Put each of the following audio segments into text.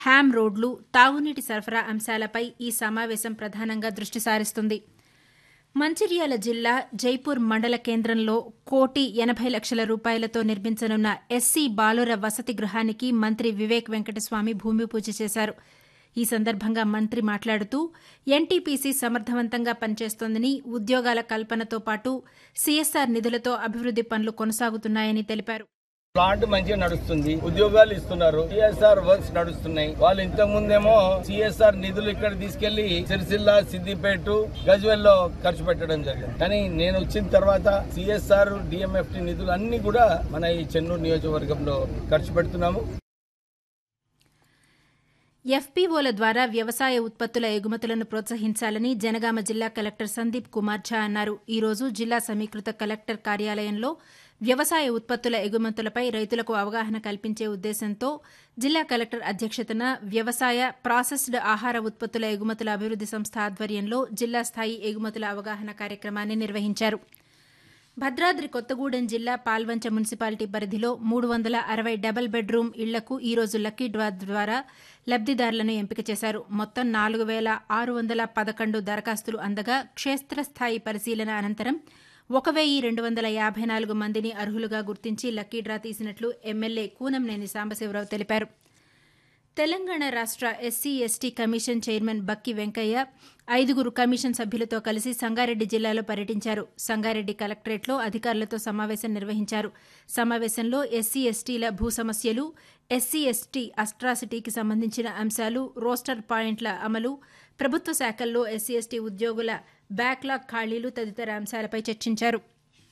Ham రోడ్లు తాగునీటి సరఫరా అంశాలపై ఈ సమావేశం ప్రధానంగా దృష్టి సారిస్తుంది మంచిర్యాల జిల్లా జైపూర్ మండల కేంద్రంలో కోటి ఎనభై లక్షల రూపాయలతో నిర్మించనున్న ఎస్సీ బాలుర వసతి గృహానికి మంత్రి వివేక్ వెంకటస్వామి భూమి పూజ చేశారు ఈ సందర్భంగా మంత్రి మాట్లాడుతూ ఎన్టీపీసీ సమర్థవంతంగా పనిచేస్తోందని ఉద్యోగాల కల్పనతో పాటు సీఎస్ఆర్ నిధులతో అభివృద్ది పనులు కొనసాగుతున్నాయని తెలిపారు ప్లాంట్ మంచిగా నడుస్తుంది ఉద్యోగాలు ఇస్తున్నారు సిఎస్ఆర్ వర్క్స్ నడుస్తున్నాయి వాళ్ళు ఇంతకు ముందేమో సిఎస్ఆర్ నిధులు ఇక్కడ తీసుకెళ్లి సిరిసిల్ల సిద్దిపేట గజ్వెల్ లో ఖర్చు పెట్టడం జరిగింది కానీ నేను వచ్చిన తర్వాత సిఎస్ఆర్ డిఎంఎఫ్టి నిధులు అన్ని కూడా మన ఈ చెన్నూరు నియోజకవర్గంలో ఖర్చు పెడుతున్నాము ఎఫ్పీఓల ద్వారా వ్యవసాయ ఉత్పత్తుల ఎగుమతులను ప్రోత్సహించాలని జనగామ జిల్లా కలెక్టర్ సందీప్ కుమార్ ఝా అన్నారు ఈ రోజు జిల్లా సమీకృత కలెక్టర్ కార్యాలయంలో వ్యవసాయ ఉత్పత్తుల ఎగుమతులపై రైతులకు అవగాహన కల్పించే ఉద్దేశంతో జిల్లా కలెక్టర్ అధ్యక్షతన వ్యవసాయ ప్రాసెస్డ్ ఆహార ఉత్పత్తుల ఎగుమతుల అభివృద్ది సంస్థ ఆధ్వర్యంలో జిల్లా స్థాయి ఎగుమతుల అవగాహన కార్యక్రమాన్ని నిర్వహించారు భద్రాద్రి కొత్తగూడెం జిల్లా పాల్వంచ మున్సిపాలిటీ పరిధిలో మూడు వందల అరవై డబుల్ బెడ్రూమ్ ఇళ్లకు ఈ రోజు లక్కీ డ్రా ద్వారా లబ్దిదారులను ఎంపిక చేశారు మొత్తం నాలుగు వేల ఆరు వందల పదకొండు దరఖాస్తులు అందగా క్షేత్రస్థాయి పరిశీలన అనంతరం ఒక వెయ్యి రెండు వందల యాభై నాలుగు మందిని అర్హులుగా గుర్తించి లక్కీ డ్రా తీసినట్లు ఎమ్మెల్యే కూనంనేని సాంబశివరావు తెలిపారు తెలంగాణ రాష్ట్ర SC ST commission chairman Bakki Venkaiah ఐదుగురు కమిషన్ సభ్యులతో కలిసి సంగారెడ్డి జిల్లాలో పర్యటించారు సంగారెడ్డి కలెక్టరేట్లో అధికారులతో సమావేశం నిర్వహించారు సమావేశంలో ఎస్సీ ఎస్టీల భూ సమస్యలు ఎస్సీ ఎస్టీ అస్ట్రాసిటీకి సంబంధించిన అంశాలు రోస్టర్ పాయింట్ల అమలు ప్రభుత్వ శాఖల్లో ఎస్సీ ఎస్టీ ఉద్యోగుల బ్యాక్లాగ్ ఖాళీలు తదితర అంశాలపై చర్చించారు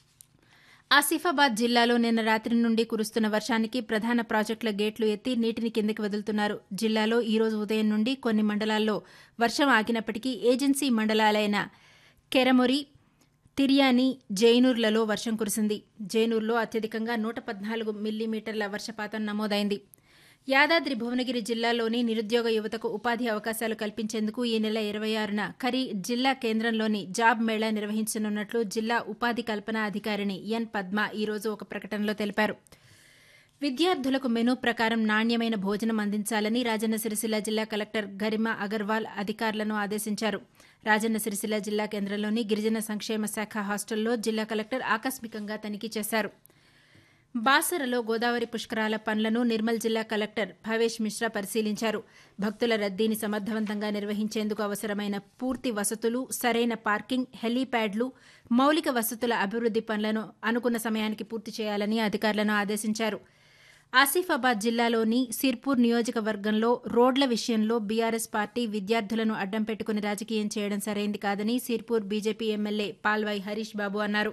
ఆసిఫాబాద్ జిల్లాలో నిన్న రాత్రి నుండి కురుస్తున్న వర్షానికి ప్రధాన ప్రాజెక్టుల గేట్లు ఎత్తి నీటిని కిందకి వదులుతున్నారు జిల్లాలో ఈ రోజు ఉదయం నుండి కొన్ని మండలాల్లో వర్షం ఆగినప్పటికీ ఏజెన్సీ మండలాలైన కెరమొరి తిర్యాని జైనూర్లలో వర్షం కురిసింది జైనూర్లో అత్యధికంగా నూట పద్నాలుగు మిల్లీమీటర్ల వర్షపాతం నమోదైంది యాదాద్రి భువనగిరి జిల్లాలోని నిరుద్యోగ యువతకు ఉపాధి అవకాశాలు కల్పించేందుకు ఈ నెల ఇరవై ఆరున ఖరీ జిల్లా కేంద్రంలోని జాబ్ మేళా నిర్వహించనున్నట్లు జిల్లా ఉపాధి కల్పన అధికారిణి ఎన్ పద్మ ఈ రోజు ఒక ప్రకటనలో తెలిపారు విద్యార్థులకు మెనూ ప్రకారం నాణ్యమైన భోజనం అందించాలని రాజన్న సిరిసిల్ల జిల్లా కలెక్టర్ గరిమా అగర్వాల్ అధికారులను ఆదేశించారు రాజన్న సిరిసిల్ల జిల్లా కేంద్రంలోని గిరిజన సంక్షేమ శాఖ హాస్టల్లో జిల్లా కలెక్టర్ ఆకస్మికంగా తనిఖీ చేశారు బాసరలో గోదావరి పుష్కరాల పనులను నిర్మల్ జిల్లా కలెక్టర్ భవేష్ మిశ్రా పరిశీలించారు భక్తుల రద్దీని సమర్థవంతంగా నిర్వహించేందుకు అవసరమైన పూర్తి వసతులు సరైన పార్కింగ్ హెలీప్యాడ్లు మౌలిక వసతుల అభివృద్ది పనులను అనుకున్న సమయానికి పూర్తి చేయాలని అధికారులను ఆదేశించారు ఆసిఫాబాద్ జిల్లాలోని సిర్పూర్ నియోజకవర్గంలో రోడ్ల విషయంలో బీఆర్ఎస్ పార్టీ విద్యార్థులను అడ్డం పెట్టుకుని రాజకీయం చేయడం సరైంది కాదని సిర్పూర్ బీజేపీ ఎమ్మెల్యే పాల్వాయి హరీష్ బాబు అన్నారు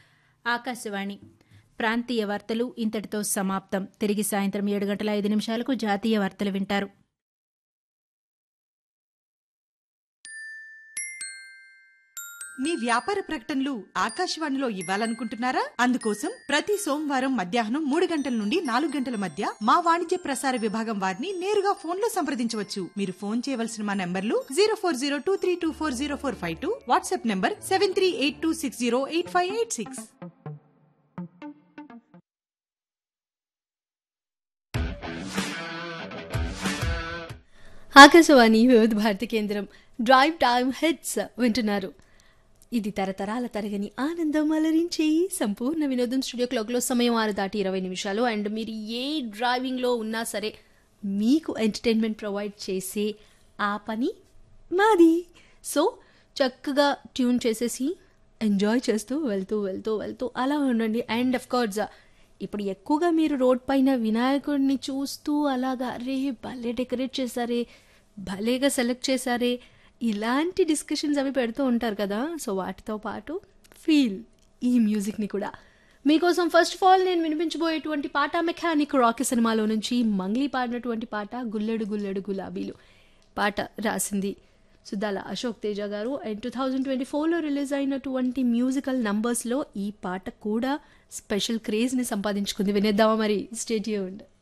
ఆకాశవాణి ప్రాంతీయ వార్తలు ఇంతటితో సమాప్తం తిరిగి సాయంత్రం ఏడు గంటల ఐదు నిమిషాలకు జాతీయ వార్తలు వింటారు మీ వ్యాపార ప్రకటనలు ఆకాశవాణిలో ఇవ్వాలనుకుంటున్నారా అందుకోసం ప్రతి సోమవారం మధ్యాహ్నం మూడు గంటల నుండి నాలుగు గంటల మధ్య మా వాణిజ్య ప్రసార విభాగం వారిని నేరుగా ఫోన్ లో సంప్రదించవచ్చు మీరు ఫోన్ చేయవలసిన మా నంబర్లు zero four zero two three two four zero four five two WhatsApp number seven three eight two six zero eight five eight six Akashvani Vividh Bharati కేంద్రం డ్రైవ్ టైమ్ హెడ్స్ వింటున్నారు ఇది తరతరాల తరగని ఆనందం అలరించి సంపూర్ణ వినోదం స్టూడియో క్లాక్లో సమయం ఆరు దాటి ఇరవై నిమిషాలు అండ్ మీరు ఏ డ్రైవింగ్లో ఉన్నా సరే మీకు ఎంటర్టైన్మెంట్ ప్రొవైడ్ చేసే ఆ పని మాది సో చక్కగా ట్యూన్ చేసేసి ఎంజాయ్ చేస్తూ వెళ్తూ వెళ్తూ వెళ్తూ అలా ఉండండి అండ్ అఫ్ కోర్స్ ఇప్పుడు ఎక్కువగా మీరు రోడ్ పైన వినాయకుడిని చూస్తూ అలాగా అరే భలే డెకరేట్ చేశారే భలేగా సెలెక్ట్ చేశారే ఇలాంటి డిస్కషన్స్ అవి పెడుతూ ఉంటారు కదా సో వాటితో పాటు ఫీల్ ఈ మ్యూజిక్ని కూడా మీకోసం ఫస్ట్ ఆఫ్ ఆల్ నేను వినిపించబోయేటువంటి పాట మెకానిక్ రాకీ సినిమాలో నుంచి మంగ్లీ పాడినటువంటి పాట గుల్లెడు గుల్లెడు గులాబీలు పాట రాసింది సుద్దాల అశోక్ తేజ గారు అండ్ టూ థౌజండ్ ట్వంటీ ఫోర్లో రిలీజ్ అయినటువంటి మ్యూజికల్ నంబర్స్లో ఈ పాట కూడా స్పెషల్ క్రేజ్ని సంపాదించుకుంది వినేద్దామా మరి స్టేట్యూండ్